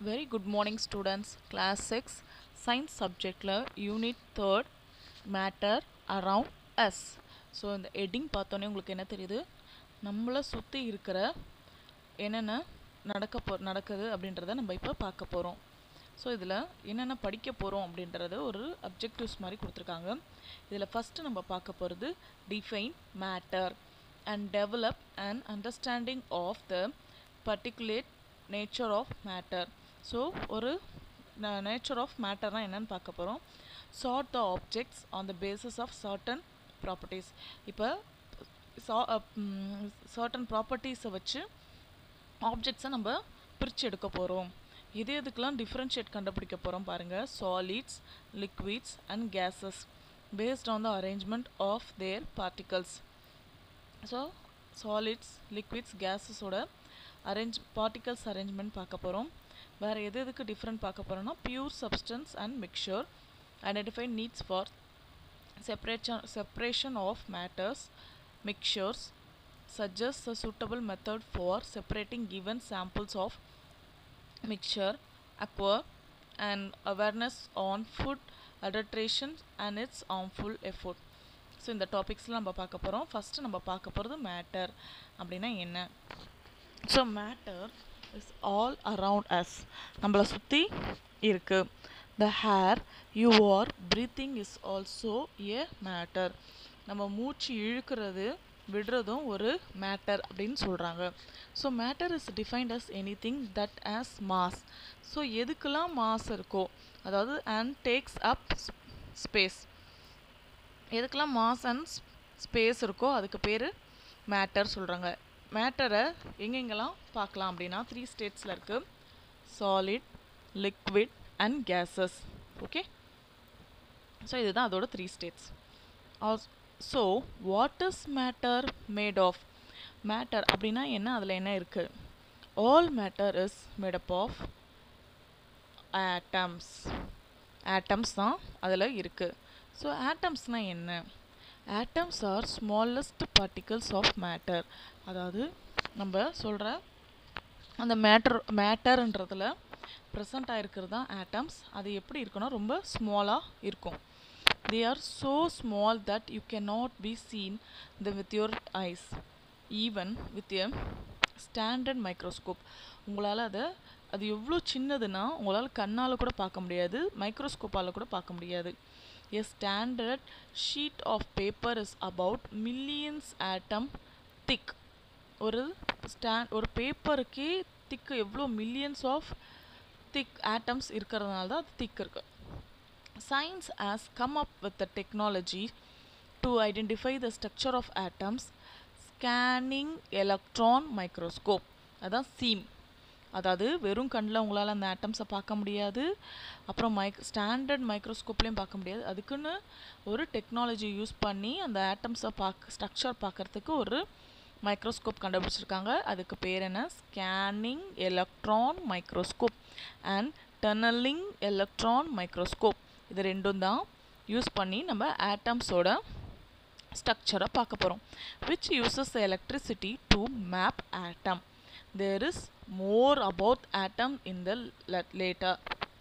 Very good morning students class six science சப்ஜெக்டில் unit third matter around us so இந்த heading பார்த்தோன்னே உங்களுக்கு என்ன தெரியுது நம்மளை சுற்றி இருக்கிற என்னென்ன நடக்க போ நடக்குது அப்படின்றத நம்ம இப்போ பார்க்க போகிறோம் ஸோ இதில் என்னென்ன படிக்க போகிறோம் அப்படின்றது ஒரு அப்ஜெக்டிவ்ஸ் மாதிரி கொடுத்துருக்காங்க இதில் ஃபஸ்ட்டு நம்ம பார்க்க போகிறது define matter and develop and understanding of the particulate nature of matter so ஒரு நேச்சர் ஆஃப் மேட்டர்னால் என்னன்னு பார்க்க போகிறோம் sort the objects on the basis of certain properties இப்போ சர்டன் ப்ராப்பர்ட்டிஸை வச்சு ஆப்ஜெக்ட்ஸை நம்ம பிரித்து எடுக்க போகிறோம் எது எதுக்கெல்லாம் டிஃப்ரென்ஷியேட் கண்டுபிடிக்க போகிறோம் பாருங்கள் solids liquids and gases based on the arrangement of their particles so solids liquids கேஸஸோட அரேஞ்ச் பார்ட்டிகல்ஸ் அரேஞ்ச்மெண்ட் பார்க்க போகிறோம் வேறு எது எதுக்கு டிஃப்ரெண்ட் பார்க்க போகிறோம்னா pure substance and mixture identify needs for separation separation of matters mixtures suggests a suitable method for separating given samples of mixture acquire and awareness on food adulteration and its harmful effort so இந்த டாபிக்ஸில் நம்ம பார்க்க போகிறோம் first நம்ம பார்க்க போகிறது matter அப்படின்னா என்ன so matter is all around us நம்மளை சுற்றி இருக்குது the air you are breathing is also a matter நம்ம மூச்சு இழுக்கிறது விடுறதும் ஒரு மேட்டர் அப்படின்னு சொல்கிறாங்க so matter is defined as any thing that has mass so எதுக்கெல்லாம் மாஸ் இருக்கோ அதாவது அண்ட் டேக்ஸ் அப் ஸ்பேஸ் எதுக்கெல்லாம் மாஸ் அண்ட் ஸ்பேஸ் இருக்கோ அதுக்கு பேர் மேட்டர் சொல்கிறாங்க மேட்டரை எங்கெங்கெல்லாம் பார்க்கலாம் அப்படின்னா த்ரீ ஸ்டேட்ஸில் இருக்குது solid liquid and gases okay so இதுதான் அதோட three states so what is matter made of matter அப்படின்னா என்ன அதில் என்ன இருக்குது all matter is made up of atoms atoms தான் அதில் இருக்குது ஸோ ஆட்டம்ஸ்னால் என்ன atoms are smallest particles of matter அதாவது நம்ம சொல்கிற அந்த மேட்டர் மேட்டர்ன்றதில் ப்ரெசண்ட் ஆகிருக்கிறது தான் ஆட்டம்ஸ் அது எப்படி இருக்குன்னா ரொம்ப ஸ்மாலாக இருக்கும் they are so small that you cannot be seen them with your eyes even with a standard microscope உங்களால் அதை அது எவ்வளோ சின்னதுன்னா உங்களால் கண்ணால் கூட பார்க்க முடியாது மைக்ரோஸ்கோப்பால் கூட பார்க்க முடியாது a standard sheet of paper is about millions atom thick ஒரு ஸ்டாண்ட் ஒரு பேப்பருக்கே திக்கு எவ்வளோ மில்லியன்ஸ் ஆஃப் திக் ஆட்டம்ஸ் இருக்கிறதுனால தான் அது திக் இருக்குது science has come up with the technology to identify the structure of atoms scanning electron microscope அதான் சீம் அதாவது வெறும் கண்ணில் உங்களால் அந்த ஆட்டம்ஸை பார்க்க முடியாது அப்புறம் மைக் ஸ்டாண்டர்ட் மைக்ரோஸ்கோப்லேயும் பார்க்க முடியாது அதுக்குன்னு ஒரு டெக்னாலஜி யூஸ் பண்ணி அந்த ஆட்டம்ஸை பார்க்க ஸ்ட்ரக்சர் பார்க்குறதுக்கு ஒரு மைக்ரோஸ்கோப் கண்டுபிடிச்சிருக்காங்க அதுக்கு பேர் என்ன scanning electron microscope and tunneling electron microscope இது ரெண்டும் தான் யூஸ் பண்ணி நம்ம ஆட்டம்ஸோட ஸ்ட்ரக்சரை பார்க்க போகிறோம் which uses electricity to map atom there is more about atom in the later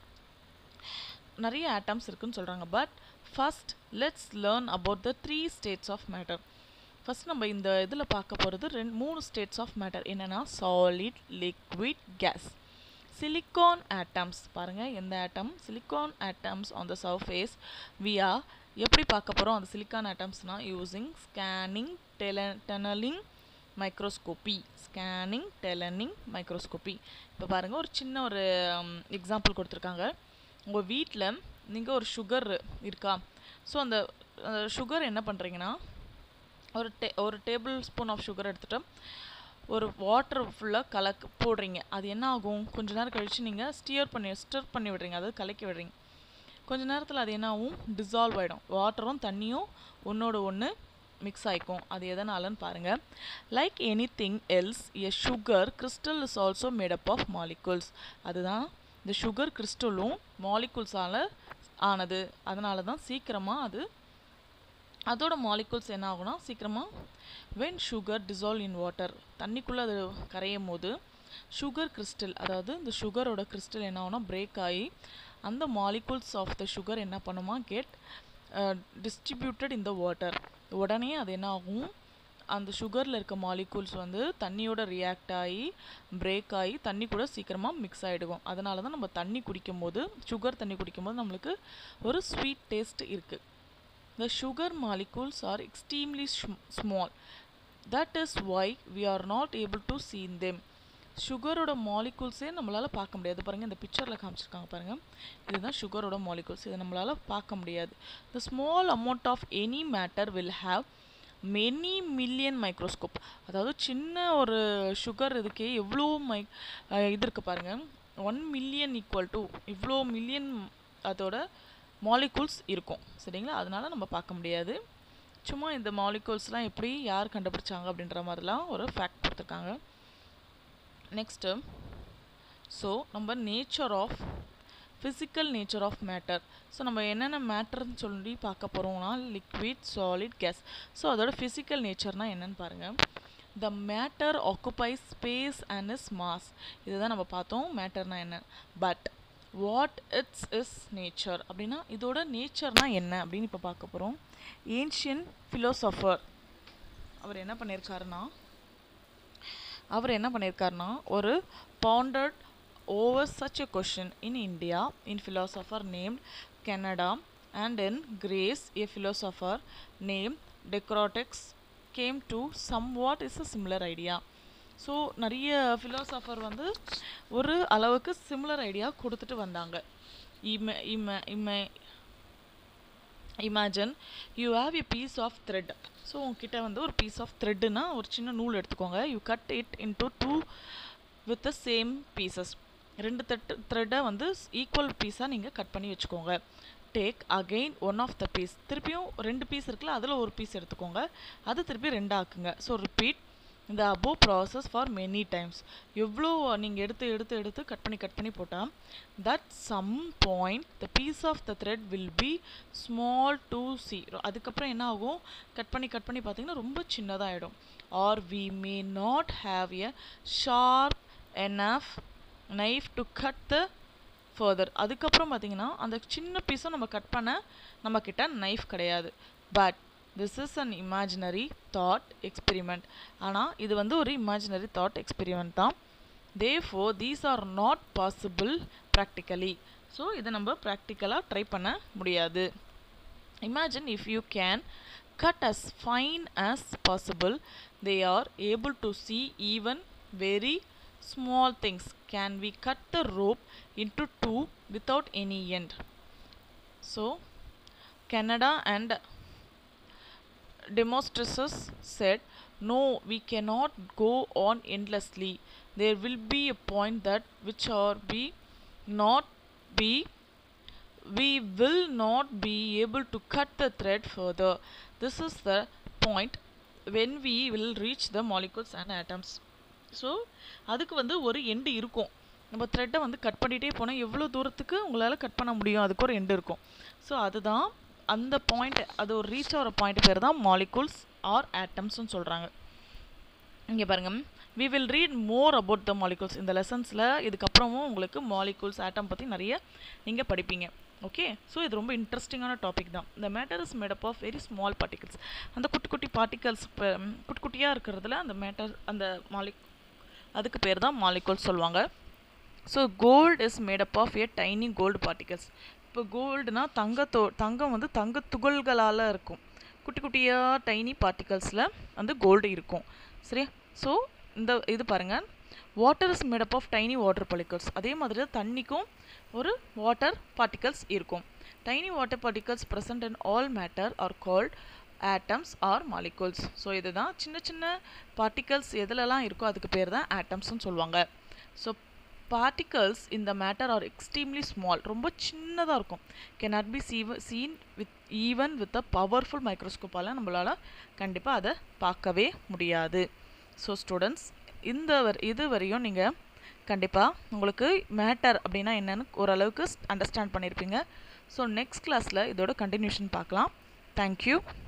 நிறைய ஆட்டம்ஸ் இருக்குன்னு சொல்கிறாங்க but first let's learn about the three states of matter first நம்ம இந்த இதில் பார்க்க போகிறது ரெண்டு மூணு ஸ்டேட்ஸ் ஆஃப் மேட்டர் என்னென்னா solid liquid gas silicon atoms பாருங்கள் எந்த atom silicon atoms on the surface via எப்படி பார்க்க போகிறோம் அந்த சிலிக்கான் ஆட்டம்ஸ்னால் யூஸிங் ஸ்கேனிங் டெல டெனலிங் மைக்ரோஸ்கோப்பி ஸ்கேனிங் டெலனிங் மைக்ரோஸ்கோப்பி இப்போ பாருங்கள் ஒரு சின்ன ஒரு எக்ஸாம்பிள் கொடுத்துருக்காங்க உங்கள் வீட்டில் நீங்கள் ஒரு சுகர் இருக்கா ஸோ அந்த சுகர் என்ன பண்ணுறீங்கன்னா ஒரு டே ஒரு டேபிள் ஸ்பூன் ஆஃப் சுகர் எடுத்துகிட்டு ஒரு வாட்டர் ஃபுல்லாக கலக்கு போடுறீங்க அது என்ன ஆகும் கொஞ்ச நேரம் கழித்து நீங்கள் ஸ்டியர் பண்ணி ஸ்டிர் பண்ணி விடுறீங்க அதாவது கலக்கி விடுறீங்க கொஞ்ச நேரத்தில் அது என்ன ஆகும் டிசால்வ் ஆகிடும் வாட்டரும் தண்ணியும் ஒன்றோட ஒன்று மிக்ஸ் ஆகிக்கும் அது எதனாலன்னு பாருங்கள் like any thing else a sugar crystal is also made up of molecules அதுதான் இந்த சுகர் கிறிஸ்டலும் மாலிகுல்ஸால் ஆனது அதனால தான் சீக்கிரமாக அது அதோட மாலிகுல்ஸ் என்ன ஆகும்னா சீக்கிரமாக when sugar dissolve in water தண்ணிக்குள்ளே அது கரையும் போது சுகர் கிறிஸ்டல் அதாவது இந்த சுகரோட கிறிஸ்டல் என்ன ஆகும்னா பிரேக் ஆகி அந்த மாலிகூல்ஸ் ஆஃப் த சுகர் என்ன பண்ணுமா get distributed in the water உடனே அது என்ன ஆகும் அந்த சுகரில் இருக்க மாலிகூல்ஸ் வந்து தண்ணியோட ரியாக்ட் ஆகி பிரேக் ஆகி தண்ணி கூட சீக்கிரமாக மிக்ஸ் ஆகிடுவோம் அதனால தான் நம்ம தண்ணி குடிக்கும்போது சுகர் தண்ணி குடிக்கும்போது நம்மளுக்கு ஒரு ஸ்வீட் டேஸ்ட் இருக்குது The sugar molecules are extremely sm- small. That is why we are not able to see them. சுகரோட மாலிகூல்ஸே நம்மளால் பார்க்க முடியாது பாருங்கள் இந்த பிக்சரில் காமிச்சிருக்காங்க பாருங்கள் இதுதான் சுகரோட மாலிகூல்ஸ் இதை நம்மளால் பார்க்க முடியாது the small amount of any matter will have many million microscope அதாவது சின்ன ஒரு சுகர் இதுக்கே எவ்வளோ மை அஹ் இது இருக்குது பாருங்கள் ஒன் மில்லியன் ஈக்குவல் டு இவ்வளோ மில்லியன் அதோட மாலிகூல்ஸ் இருக்கும் சரிங்களா அதனால நம்ம பார்க்க முடியாது சும்மா இந்த மாலிகூல்ஸ்லாம் எப்படி யார் கண்டுபிடிச்சாங்க அப்படின்ற மாதிரிலாம் ஒரு ஃபேக்ட் கொடுத்துருக்காங்க நெக்ஸ்ட்டு ஸோ நம்ம nature of physical nature of matter so நம்ம என்னென்ன மேட்டர்னு சொல்லி பார்க்க போகிறோம்னா லிக்விட் சாலிட் கேஸ் ஸோ அதோட ஃபிசிக்கல் நேச்சர்னால் என்னன்னு பாருங்கள் the matter occupies space and is mass இதுதான் நம்ம பார்த்தோம் மேட்டர்னா என்ன but what its is nature அப்படின்னா இதோட நேச்சர்னா என்ன அப்படின்னு இப்போ பார்க்க போகிறோம் ஏன்ஷியன் ஃபிலோசஃபர் அவர் என்ன பண்ணியிருக்காருன்னா அவர் என்ன பண்ணியிருக்காருன்னா ஒரு pondered over such a question in India in philosopher name Kanada and in Greece a philosopher name Democritus came to somewhat is a similar idea so நிறைய ஃபிலோசஃபர் வந்து ஒரு அளவுக்கு சிமிலர் ஐடியா கொடுத்துட்டு வந்தாங்க இம இம இம imagine you have a piece of thread so உங்ககிட்ட வந்து ஒரு பீஸ் ஆஃப் த்ரெட்டுனா ஒரு சின்ன நூல் எடுத்துக்கோங்க you cut it into two with the same pieces ரெண்டு தட்டு த்ரெட்டை வந்து ஈக்குவல் பீஸாக நீங்கள் கட் பண்ணி வச்சுக்கோங்க take again one of the piece திருப்பியும் ரெண்டு பீஸ் இருக்குல்ல அதில் ஒரு பீஸ் எடுத்துக்கோங்க அது திருப்பி ரெண்டாக்குங்க ஸோ ரிப்பீட் இந்த above process for many times எவ்வளோ நீங்கள் எடுத்து எடுத்து எடுத்து கட் பண்ணி கட் பண்ணி போட்டால் that some point the piece of the thread will be small to see அதுக்கப்புறம் என்ன ஆகும் கட் பண்ணி கட் பண்ணி பார்த்தீங்கன்னா ரொம்ப சின்னதாகிடும் or we may not have a sharp enough knife to cut the further அதுக்கப்புறம் பார்த்தீங்கன்னா அந்த சின்ன பீஸும் நம்ம கட் பண்ண நம்மக்கிட்ட நைஃப் கிடையாது but this is an imaginary thought experiment ஆனால் இது வந்து ஒரு இமேஜினரி தாட் எக்ஸ்பெரிமெண்ட் தான் they for these are not possible practically so இதை நம்ம ப்ராக்டிக்கலாக ட்ரை பண்ண முடியாது Imagine if you can cut as fine as possible, they are able to see even very small things. Can we cut the rope into two without any end? So, Canada and Demostratus said, No, we cannot go on endlessly. There will be a point that which are be not be we will not be able to cut the thread further. This is the point when we will reach the molecules and atoms. So அதுக்கு வந்து ஒரு end இருக்கும் நம்ம த்ரெட்டை வந்து cut பண்ணிகிட்டே போனால் எவ்வளோ தூரத்துக்கு உங்களால் கட் பண்ண முடியும் அதுக்கு ஒரு எண்டு இருக்கும் ஸோ அதுதான் அந்த பாயிண்ட் அது ஒரு ரீச் ஆகிற பாயிண்ட் பேர் தான் மாலிகூல்ஸ் ஆர் ஆட்டம்ஸ்னு சொல்கிறாங்க இங்கே பாருங்க we will read more about the molecules இந்த லெசன்ஸில் இதுக்கப்புறமும் உங்களுக்கு மாலிகூல்ஸ் ஆட்டம் பற்றி நிறைய நீங்கள் படிப்பீங்க ஓகே ஸோ இது ரொம்ப இன்ட்ரெஸ்டிங்கான டாபிக் தான் இந்த matter is made up of very small particles அந்த குட்டி குட்டி பார்ட்டிகல்ஸ் இப்போ குட்டி குட்டியாக இருக்கிறதுல அந்த மேட்டர் அந்த மாலிக் அதுக்கு பேர் தான் மாலிகூல்ஸ் சொல்லுவாங்க so gold is made up of a tiny gold particles இப்போ கோல்டுனா தங்கத்தோ தங்கம் வந்து தங்க துகள்களால் இருக்கும் குட்டி குட்டியாக டைனி பார்ட்டிகல்ஸில் வந்து கோல்டு இருக்கும் சரியா ஸோ இந்த இது பாருங்கள் water is made up of tiny water particles அதே மாதிரி தான் தண்ணிக்கும் ஒரு வாட்டர் பார்ட்டிகல்ஸ் இருக்கும் tiny water particles present in all matter are called atoms or molecules so இதுதான் சின்ன சின்ன பார்ட்டிகல்ஸ் எதுலலாம் இருக்கோ அதுக்கு பேர் தான் ஆட்டம்ஸ்னு சொல்லுவாங்க so particles in the matter are extremely small ரொம்ப சின்னதாக இருக்கும் cannot be see- seen with even with a powerful microscope-ஆல நம்மளால் கண்டிப்பாக அதை பார்க்கவே முடியாது ஸோ ஸ்டூடெண்ட்ஸ் இந்த வர் இது வரையும் நீங்கள் கண்டிப்பாக உங்களுக்கு மேட்டர் அப்படின்னா என்னன்னு ஓரளவுக்கு அண்டர்ஸ்டாண்ட் பண்ணியிருப்பீங்க ஸோ நெக்ஸ்ட் கிளாஸில் இதோட கண்டினியூஷன் பார்க்கலாம் தேங்க்யூ